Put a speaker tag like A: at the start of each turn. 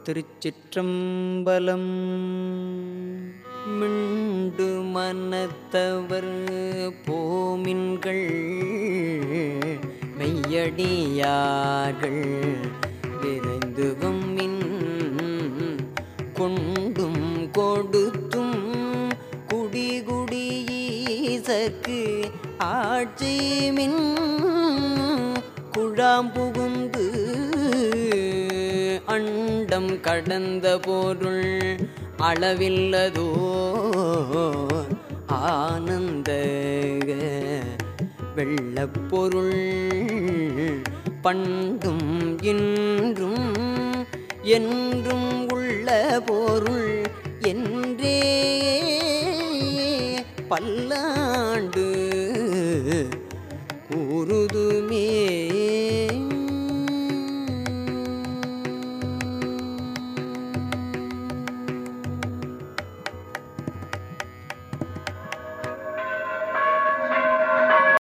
A: திருச்சிற்றம்பலம் மிண்டு மனத்தவர் போமின்கள் மெய்யடியார்கள் விரைந்து வம்மின் கொண்டும் கொடுத்தும் குடிகுடி ஈசற்கு ஆட்சி மின் குழாம் புகுந்து அண்டம் கடந்த பொருள் அளவில்லதோ ஆனந்த வெள்ளப்பொருள் பண்டும் இன்றும் என்றும் உள்ள பொருள் என்றே பல்லாண்டு கூறுதுமே